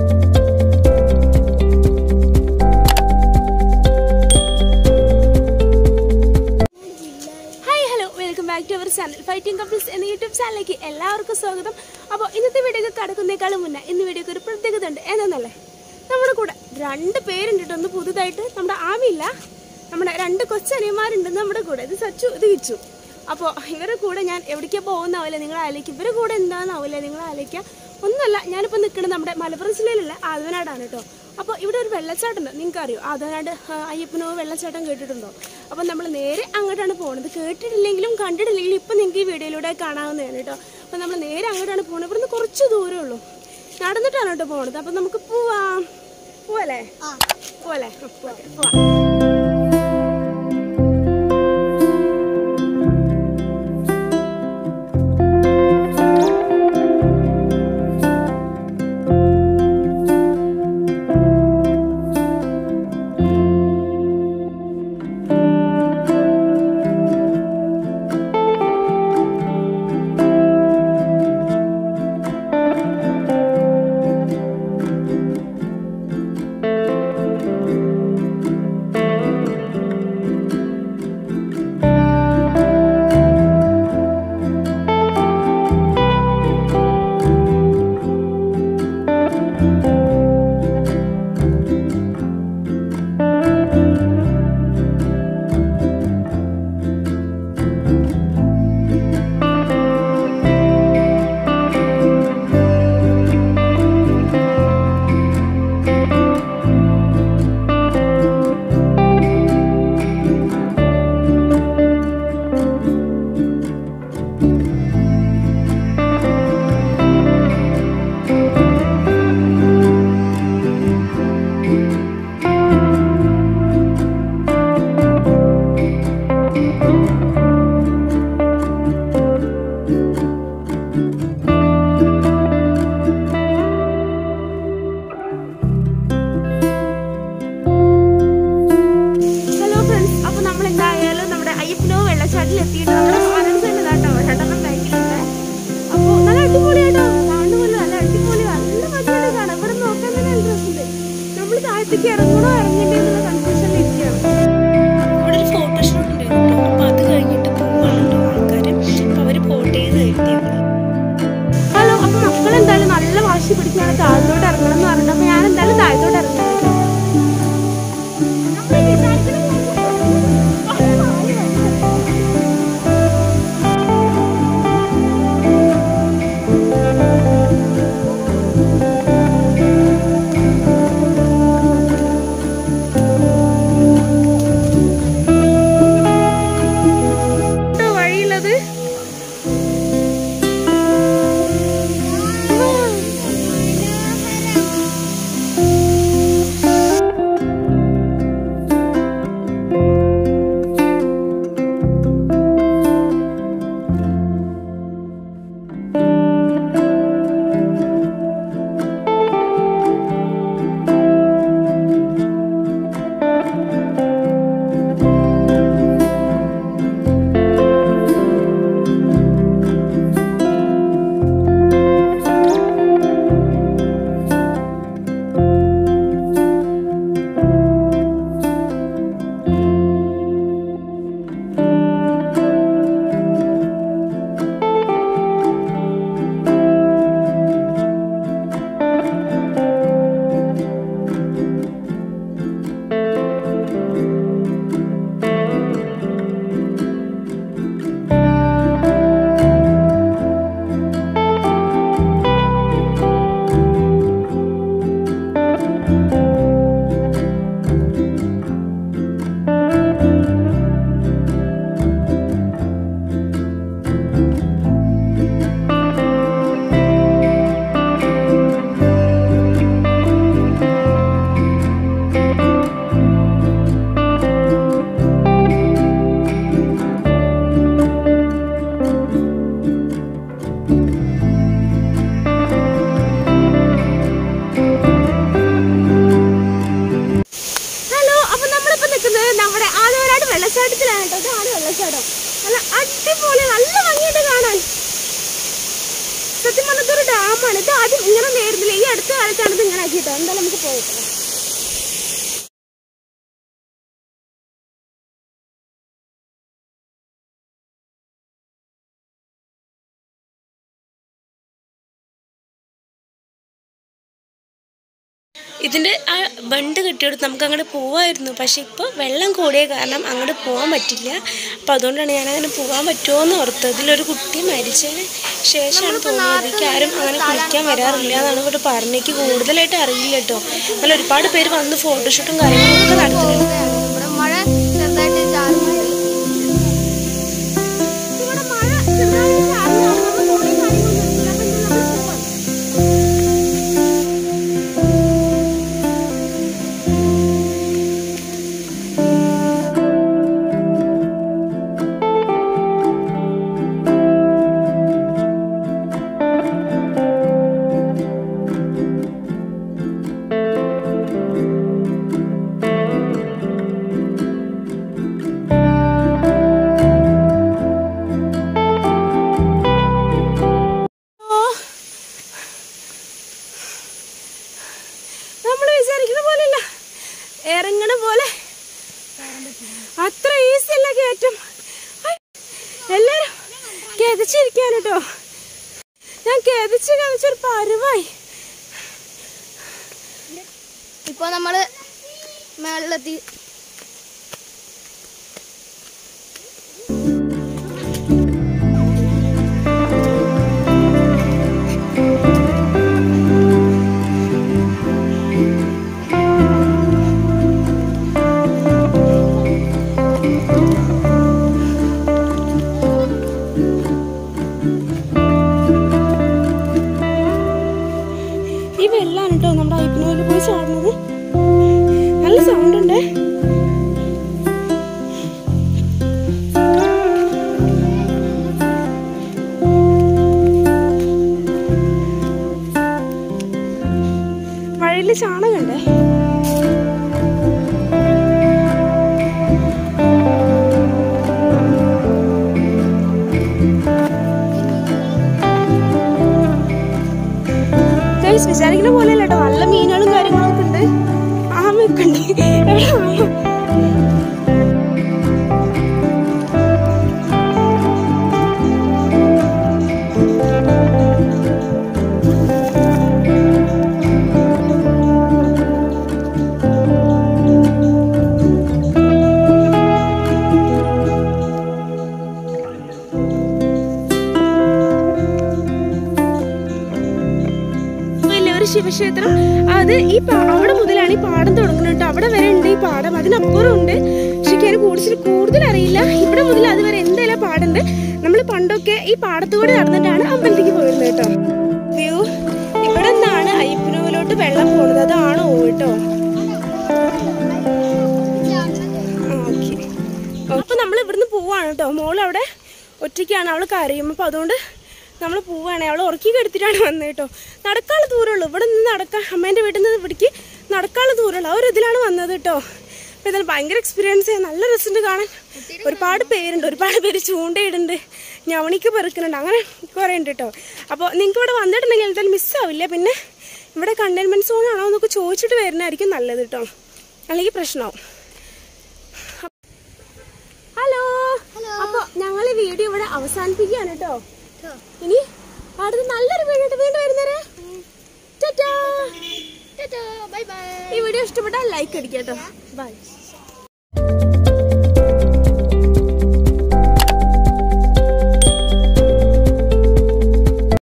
Hi hello welcome back to our channel fighting couples എന്ന YouTube ചാനലിലേക്ക് എല്ലാവർക്കും സ്വാഗതം അപ്പോൾ ഇന്നത്തെ വീഡിയോ കടക്കുന്നേക്കാളും മുന്നേ ഇന്ന് വീഡിയോക്ക് ഒരു പ്രത്യേകത ഉണ്ട് എന്നല്ലേ നമ്മുടെ കൂടെ രണ്ട് പേരുണ്ട് കേട്ടോ ഒന്ന് പുതുതായിട്ട് നമ്മുടെ ആമിയില്ല നമ്മുടെ രണ്ട് കൊച്ചനിയന്മാരുണ്ട് നമ്മുടെ കൂടെ ഇത് സച്ചു ഇത് കിച്ചു അപ്പോൾ ഇവരുടെ കൂടെ ഞാൻ എവിടേക്കാ പോകുന്നാവില്ല നിങ്ങൾ ആലോചിക്കും ഇവരുടെ കൂടെ എന്താണെന്നാവില്ല നിങ്ങൾ ആലോചിക്കുക ഒന്നുമല്ല ഞാനിപ്പോൾ നിൽക്കുന്നത് നമ്മുടെ മലപ്പുറം ജില്ലയിലുള്ള ആദവനാടാണ് കേട്ടോ അപ്പോൾ ഇവിടെ ഒരു വെള്ളച്ചാട്ടം ഉണ്ട് നിങ്ങൾക്ക് അറിയോ ആദവനാട് ആ, അയ്യപ്പനോ വെള്ളച്ചാട്ടം കേട്ടിട്ടുണ്ടോ അപ്പോൾ നമ്മൾ നേരെ അങ്ങോട്ടാണ് പോകുന്നത് കേട്ടിട്ടില്ലെങ്കിലും കണ്ടിട്ടില്ലെങ്കിലും ഇപ്പം നിങ്ങൾക്ക് ഈ വീഡിയോയിലൂടെ കാണാവുന്നതാണ് കേട്ടോ അപ്പോൾ നമ്മൾ നേരെ അങ്ങോട്ടാണ് പോകുന്നത് ഇവിടുന്ന് കുറച്ച് ദൂരമേ ഉള്ളൂ നടന്നിട്ടാണ് കേട്ടോ പോകുന്നത് അപ്പോൾ നമുക്ക് പോവാം പോവല്ലേ പോവല്ലേ ആ, പോവാം പോവാം ഹലോ ഫ്രണ്ട്സ് അപ്പോൾ നമ്മൾ എന്തായാലും നമ്മുടെ അയ്യപ്പനോ വെള്ളച്ചാട്ടിൽ എത്തിയിട്ട് നമ്മുടെ പാരൻസ് തന്നെ ഇതാട്ടോ രണ്ടെണ്ണം ബാക്കിലുണ്ട് അപ്പോൾ നല്ല അടിപൊളിയായിട്ടോ കാണുമല്ലോ നല്ല അടിപൊളി നല്ല ഭംഗിയാണ് കാണാം ഇവിടെ നോക്കാൻ തന്നെ നല്ല രസമുണ്ട് നമ്മൾ താഴത്തേക്ക് ഇറങ്ങണോ ഇറങ്ങണ്ടേ എന്നുള്ള കൺഫ്യൂഷനിൽ ഇരിക്കുകയാണ് ഇവിടെ ഒരു ഫോട്ടോഷൂട്ട് ഉണ്ടായിരുന്നു കേട്ടോ അപ്പൊ അത് കഴിഞ്ഞിട്ട് പോവാണല്ലോ ആൾക്കാര് അപ്പൊ അവര് ഫോട്ടോ ചെയ്ത് എഴുതിയാണ് ഹലോ അപ്പോൾ മക്കൾ എന്തായാലും നല്ല വാശി പിടിക്കുകയാണ് താഴത്തോട്ട് ഇറങ്ങണം എന്ന് പറഞ്ഞിട്ട് അപ്പോൾ ഞാൻ എന്തായാലും താഴത്തോട്ട് ഇറങ്ങണം കേട്ടോ നമ്മൾ വിചാരിക്കുന്ന ട്ടോ വഴിയുള്ളത് വെള്ളച്ചാട്ടത്തിലാണ് കേട്ടോ ഇതാണ് വെള്ളച്ചാട്ടം നല്ല അടിപൊളി നല്ല ഭംഗിയുണ്ട് കാണാൻ സത്യം പറഞ്ഞത് ഒരു ഡാമാണ് ഇത് ആദ്യം ഇങ്ങനെ നേരുന്നില്ല ഈ അടുത്ത കാലത്താണ് ഇത് ഇങ്ങനെ മനസ്സിലാക്കിട്ടോ എന്തായാലും നമുക്ക് പോയിട്ടോ ഇതിൻ്റെ ആ ബണ്ട് കെട്ടിയെടുത്ത് നമുക്ക് അങ്ങോട്ട് പോവായിരുന്നു പക്ഷെ ഇപ്പോൾ വെള്ളം കൂടിയ കാരണം അങ്ങോട്ട് പോകാൻ പറ്റില്ല അപ്പോൾ അതുകൊണ്ടാണ് ഞാൻ അങ്ങനെ പോകാൻ പറ്റുമോ എന്ന് ഓർത്തത് ഇതിലൊരു കുട്ടി മരിച്ചതിന് ശേഷമാണ് തോന്നിയത് എനിക്ക് ആരും അങ്ങനെ കുളിക്കാൻ വരാറില്ല എന്നാണ് ഇവിടെ പറഞ്ഞത് എനിക്ക് കൂടുതലായിട്ട് അറിയില്ല കേട്ടോ എന്നാൽ ഒരുപാട് പേര് വന്ന് ഫോട്ടോഷൂട്ടും കാര്യങ്ങളൊക്കെ നടത്തുന്നുണ്ട് ഇവിടെ മഴ ചെറുതായിട്ട് ചാറുന്നുണ്ട് ഇവിടെ മഴ ചെറുതായിട്ട് ചാറുന്നതാണ്. നമ്മൾ പോയി കാര്യങ്ങളൊന്നും എടുത്തില്ല. അപ്പോൾ ഇന്ന് നമ്മൾ പോവാം. ഓ. നമ്മള് വിചാരിക്കുന്ന പോലെയല്ല ഇറങ്ങണ പോലെ അത്ര ഈസി അല്ല കയറ്റം ഐ, എല്ലാരും കെതച്ചിരിക്കാണ് കേട്ടോ ഞാൻ കെതച്ച് കെതച്ചൊരു പരുവായി ഇപ്പൊ നമ്മള് മേളിലെത്തി ഈ വെള്ളമാണ് കേട്ടോ നമ്മുടെ ഐപ്പിനോയിൽ പോയി ചാടുന്നത് നല്ല സൗണ്ട് ഉണ്ട് മഴയിൽ ചാണകണ്ടേ ഗൈസ് വിചാരിക്കുന്ന പോലെയല്ല കേട്ടോ നല്ല മീനുകളും കാര്യങ്ങളൊക്കെ ഉണ്ട് ആമയൊക്കെ ഉണ്ട് എവിടെ ആമ? വലിയൊരു ശിവക്ഷേത്രം അത് ഈ പാ- അവിടെ മുതലാണ് ഈ പാടം തുടങ്ങുന്നത് കേട്ടോ അവിടെ വരെ ഉണ്ട് ഈ പാടം അതിനപ്പുറം ഉണ്ട് പക്ഷെ എനിക്ക് കൂടുതൽ കൂടുതൽ അറിയില്ല ഇവിടെ മുതൽ അതുവരെ എന്തായാലും പാടുണ്ട് നമ്മൾ പണ്ടൊക്കെ ഈ പാടത്തുകൂടി നടന്നിട്ടാണ് അമ്പലത്തേക്ക് പോയിരുന്നത് കേട്ടോ വ്യൂ ഇവിടെ നിന്നാണ് അയ്യപ്പനൂലോട്ട് വെള്ളം പോകുന്നത് അതാണോ കേട്ടോ അപ്പൊ നമ്മൾ ഇവിടുന്ന് പോവാണ് കേട്ടോ മോൾ അവിടെ ഒറ്റയ്ക്കാണ് അവൾ കരയും അപ്പൊ അതുകൊണ്ട് നമ്മൾ പോവാണ് അവൾ ഉറക്കി കെടുത്തിട്ടാണ് വന്നത് കേട്ടോ നടക്കാനുള്ള ദൂരമുള്ളൂ ഇവിടെ നിന്ന് നടക്കാൻ അമ്മേന്റെ വീട്ടിൽ നിന്ന് ഇവിടേക്ക് നടക്കാനുള്ള ദൂരമുള്ളൂ ആ ഒരു ഇതിലാണ് വന്നത് കേട്ടോ അപ്പൊ ഇതെല്ലാം ഭയങ്കര എക്സ്പീരിയൻസ് നല്ല രസമുണ്ട് കാണാൻ ഒരുപാട് പേരുണ്ട് ഒരുപാട് പേര് ചൂണ്ടയിടുന്നുണ്ട് ഞവണിക്ക് പെറുക്കുന്നുണ്ട് അങ്ങനെ കുറേ ഉണ്ട് കേട്ടോ അപ്പോൾ നിങ്ങൾക്ക് ഇവിടെ വന്നിട്ടുണ്ടെങ്കിൽ എന്തായാലും മിസ്സാവില്ല പിന്നെ ഇവിടെ കണ്ടെയ്ൻമെന്റ് സോൺ ആണോ എന്നൊക്കെ ചോദിച്ചിട്ട് വരുന്നതായിരിക്കും നല്ലത് കേട്ടോ അല്ലെങ്കിൽ പ്രശ്നമാവും ഹലോ അപ്പൊ ഞങ്ങൾ ഈ വീഡിയോ ഇവിടെ അവസാനിപ്പിക്കുകയാണ് കേട്ടോ ഇനി അടുത്ത നല്ലൊരു വീഡിയോ വീണ്ടും വരുന്നവരെ ടാറ്റാ. ബൈ ബൈ ഈ വീഡിയോ ഇഷ്ടപ്പെട്ടാൽ ലൈക്ക് അടിക്കാം കേട്ടോ ബൈ